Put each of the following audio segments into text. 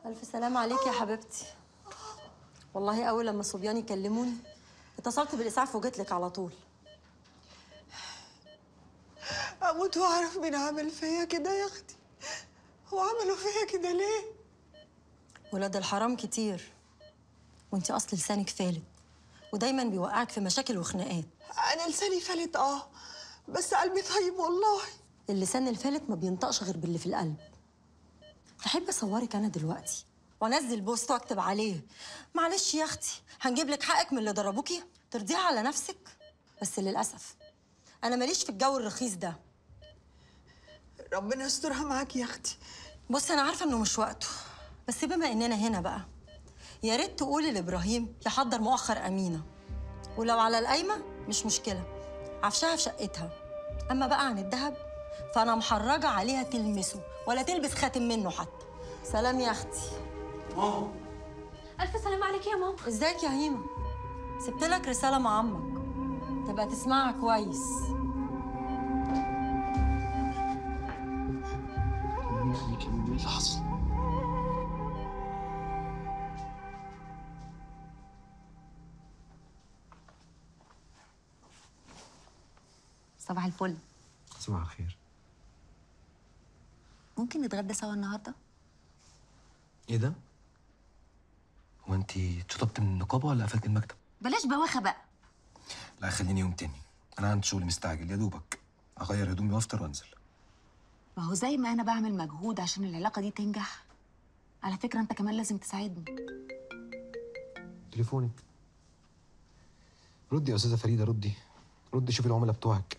ألف سلام عليك يا حبيبتي والله أول لما الصبيان يكلموني اتصلت بالإسعاف وجيت لك على طول اموت واعرف مين عمل فيا كده يا اختي هو عملوا فيا كده ليه ولاد الحرام كتير وانت أصل لسانك فالت ودايما بيوقعك في مشاكل وخناقات انا لساني فلت اه بس قلبي طيب والله اللسان الفالت ما بينطقش غير باللي في القلب تحب اصورك انا دلوقتي وانزل بوست واكتب عليه معلش يا اختي هنجيب لك حقك من اللي ضربوكي ترضيها على نفسك بس للاسف انا ماليش في الجو الرخيص ده ربنا يسترها معاك يا اختي بصي انا عارفه انه مش وقته بس بما اننا هنا بقى يا ريت تقولي لابراهيم يحضر مؤخر امينه ولو على القايمه مش مشكله عفشها في شقتها اما بقى عن الذهب فانا محرجه عليها تلمسه ولا تلبس خاتم منه حتى سلام يا اختي ماما ألف سلام عليك يا ماما ازيك يا هيما سبت لك رساله مع عمك تبقى تسمعها كويس يعني كان ايه اللي حصل؟ صباح الفل صباح الخير ممكن نتغدى سوا النهارده ايه ده؟ هو انت اتشطبت من النقابه ولا قفلت المكتب؟ بلاش بواخه بقى لا خليني يوم تاني انا عندي شغل مستعجل يا دوبك اغير هدومي وافطر وانزل ما هو زي ما انا بعمل مجهود عشان العلاقه دي تنجح على فكره انت كمان لازم تساعدني تليفونك ردي يا استاذه فريده ردي ردي شوفي العملاء بتوعك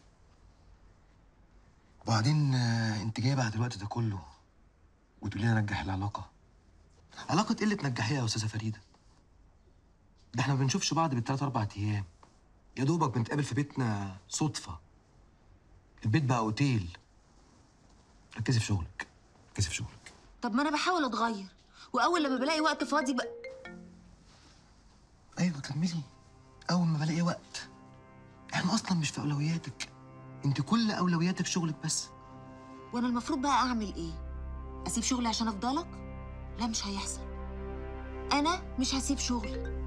وبعدين آه، انت جايه بعد الوقت ده كله وتقولي لي نجح العلاقه علاقه ايه اللي تنجحيها يا استاذه فريده ده احنا ما بنشوفش بعض بالثلاث اربع ايام يا دوبك بنتقابل في بيتنا صدفه البيت بقى اوتيل ركزي في شغلك ركزي في شغلك طب ما انا بحاول اتغير واول لما بلاقي وقت فاضي بقى ايوه كملي اول ما بلاقي وقت احنا اصلا مش في اولوياتك انت كل اولوياتك شغلك بس وانا المفروض بقى اعمل ايه اسيب شغلي عشان افضلك لا مش هيحصل انا مش هسيب شغلي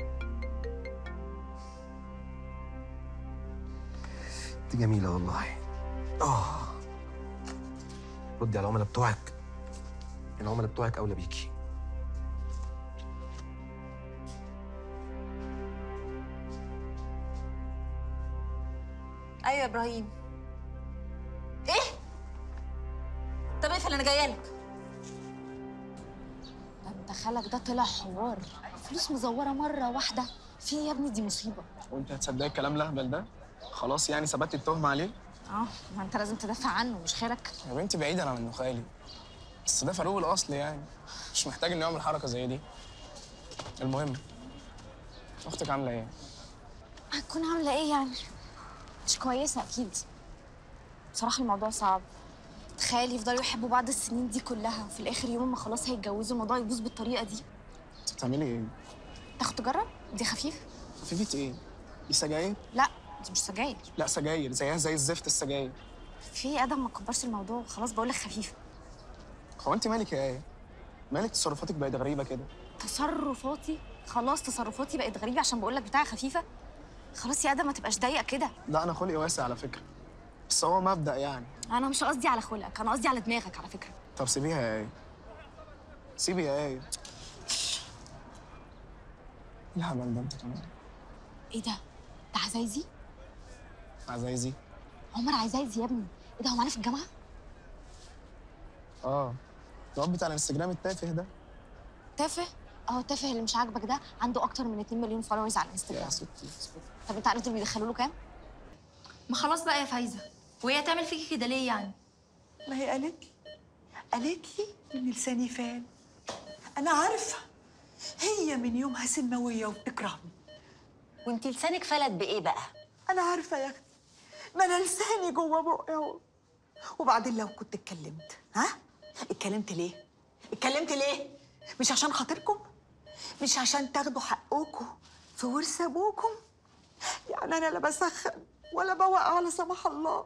انت جميله والله اه ردي على العملاء بتوعك العملاء بتوعك اولى بيكي ايوه يا ابراهيم ايه طب اقفل انا جايه لك ده انت خالك ده طلع حوار فلوس مزوره مره واحده في إيه يا ابني دي مصيبه وانت هتصدقي الكلام الاهبل ده؟ خلاص يعني ثبتت التهمه عليه؟ اه ما انت لازم تدافع عنه مش خالك يا بنتي بعيدا عن انه خالي بس ده فاروق الاصل يعني مش محتاج انه يعمل حركه زي دي المهم اختك عامله ايه؟ هتكون عاملة إيه يعني؟ مش كويسة أكيد بصراحة الموضوع صعب تخيلي يفضلوا يحبوا بعض السنين دي كلها وفي الآخر يوم ما خلاص هيتجوزوا الموضوع يبوظ بالطريقة دي انت بتعملي ايه؟ تاخد تجرب؟ دي خفيف؟ خفيفه ايه؟ دي سجاير؟ لا دي مش سجاير لا سجاير زيها زي الزفت السجاير في إيه ادم ما تكبرش الموضوع خلاص بقول لك خفيفة هو انت مالك يا ايه؟ مالك تصرفاتك بقت غريبه كده؟ تصرفاتي خلاص تصرفاتي بقت غريبة عشان بقول لك بتاعي خفيفة خلاص يا ادم ما تبقاش ضيق كده لا انا خلقي واسع على فكره بس هو مبدا يعني انا مش قصدي على خلقك انا قصدي على دماغك على فكرة طب سيبيها يا ايه سيبي يا ايه ايه الهبل ده انت كمان ايه ده؟ ده عزايزي؟ عزايزي عمر عزايزي يا ابني ايه ده هو معانا في الجامعة؟ اه الواد بتاع الانستجرام التافه ده تافه اه تافه اللي مش عاجبك ده عنده اكتر من 2 مليون فولورز على الانستجرام يا ستي طب انت عارف دول بيدخلوا له كام؟ ما خلاص بقى يا فايزه وهي تعمل فيكي كده ليه يعني ما هي قالت لي قالت لي ان لساني فال انا عارفه هي من يومها سماويه وبتكرهني وانت لسانك فلت بايه بقى انا عارفه يا اختي ما انا لساني جوه بقي اهو وبعدين لو كنت اتكلمت ها اتكلمت ليه اتكلمت ليه مش عشان خاطركم مش عشان تاخدوا حقكم في ورث ابوكم يعني انا لا بسخن ولا بوقع لا سمح الله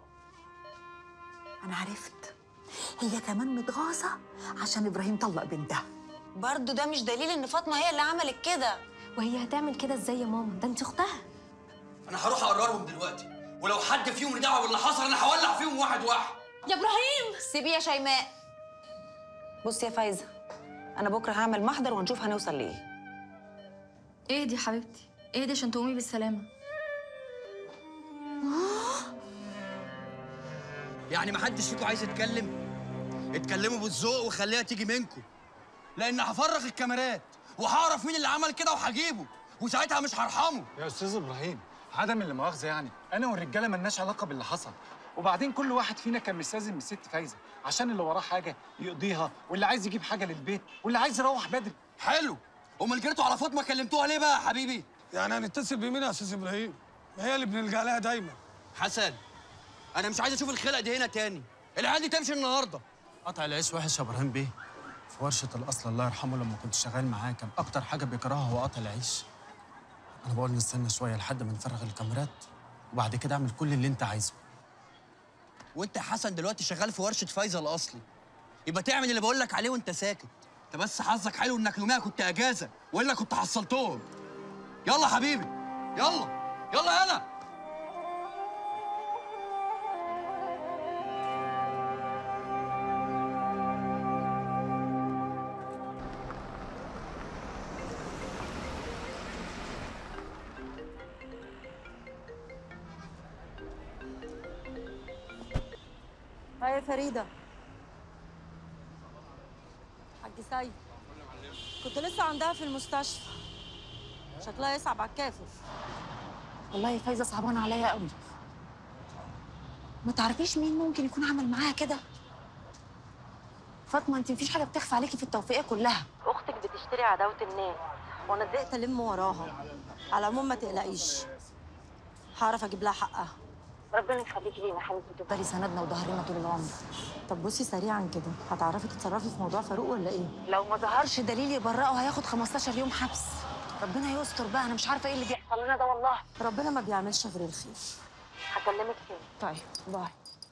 انا عرفت هي كمان متغاظه عشان ابراهيم طلق بنتها برضه ده مش دليل ان فاطمه هي اللي عملت كده وهي هتعمل كده ازاي يا ماما ده انت اختها انا هروح اقررهم دلوقتي ولو حد فيهم دعوه باللي حصل انا هولع فيهم واحد واحد يا ابراهيم سيبي يا شيماء بصي يا فايزه انا بكره هعمل محضر ونشوف هنوصل لايه اهدي يا حبيبتي اهدي عشان تقومي بالسلامه يعني ما حدش فيكم عايز يتكلم اتكلموا بالذوق وخليها تيجي منكم لان هفرغ الكاميرات وهعرف مين اللي عمل كده وهجيبه وساعتها مش هرحمه يا استاذ ابراهيم عدم اللي مؤاخذه يعني انا والرجاله ملناش علاقه باللي حصل وبعدين كل واحد فينا كان مستاذن من الست فايزه عشان اللي وراه حاجه يقضيها واللي عايز يجيب حاجه للبيت واللي عايز يروح بدري حلو امال جريتوا على فاطمه كلمتوها ليه بقى يا حبيبي يعني هنتصل بمين يا استاذ ابراهيم؟ ما هي اللي بنلجأ لها دايما حسن انا مش عايز اشوف الخلق دي هنا تاني العيال دي تمشي النهارده قطع العيش وحش يا ابراهيم بيه في ورشه الاصل الله يرحمه لما كنت شغال معاه كان اكتر حاجه بيكرهها هو قطع العيش انا بقول نستنى شويه لحد ما نفرغ الكاميرات وبعد كده اعمل كل اللي انت عايزه وانت يا حسن دلوقتي شغال في ورشه فايزه الاصلي يبقى تعمل اللي بقول لك عليه وانت ساكت انت بس حظك حلو انك يوميها كنت اجازه والا كنت حصلتهم يلا حبيبي يلا يلا يلا هاي يا فريدة حاج سيد كنت لسه عندها في المستشفى شكلها يصعب على الكافر والله يا فايزه صعبانه عليا قوي ما تعرفيش مين ممكن يكون عمل معاها كده فاطمه انت مفيش حاجه بتخفى عليكي في التوفيقيه كلها اختك بتشتري عداوة الناس وانا اتضايقت الم وراها على العموم ما تقلقيش هعرف اجيب لها حقها ربنا يخليكي لينا حبيبتي تفضلي سندنا وظهرنا طول العمر طب بصي سريعا كده هتعرفي تتصرفي في موضوع فاروق ولا ايه لو ما ظهرش دليل يبرئه هياخد 15 يوم حبس ربنا يستر بقى انا مش عارفه ايه اللي بيحصل لنا ده والله ربنا ما بيعملش غير الخير هكلمك تاني طيب باي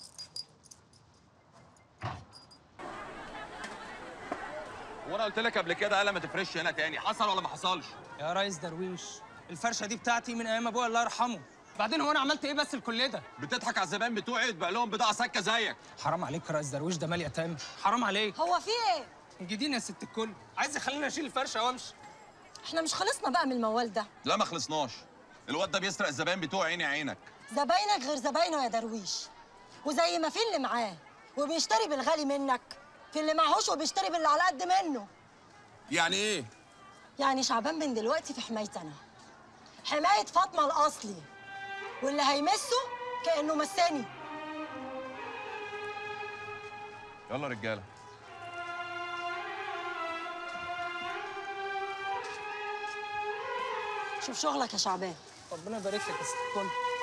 وانا قلت لك قبل كده قال ما تفرش هنا تاني حصل ولا ما حصلش يا ريس درويش الفرشه دي بتاعتي من ايام ابويا الله يرحمه بعدين هو انا عملت ايه بس لكل ده بتضحك على الزبائن بتوعي وتبيع لهم بضاعه سكه زيك حرام عليك يا ريس درويش ده مال يتامى حرام عليك هو في ايه جديد يا ست الكل عايز يخليني اشيل الفرشه وامشي احنا مش خلصنا بقى من الموال ده لا ما خلصناش الواد ده بيسرق الزبائن بتوعي عيني عينك زباينك غير زباينه يا درويش وزي ما في اللي معاه وبيشتري بالغالي منك في اللي معهوش وبيشتري باللي على قد منه يعني ايه يعني شعبان من دلوقتي في حمايتي انا حماية فاطمة الأصلي واللي هيمسه كأنه مساني يلا رجاله شوف شغلك يا شعبان ربنا يبارك لك يا ست الكل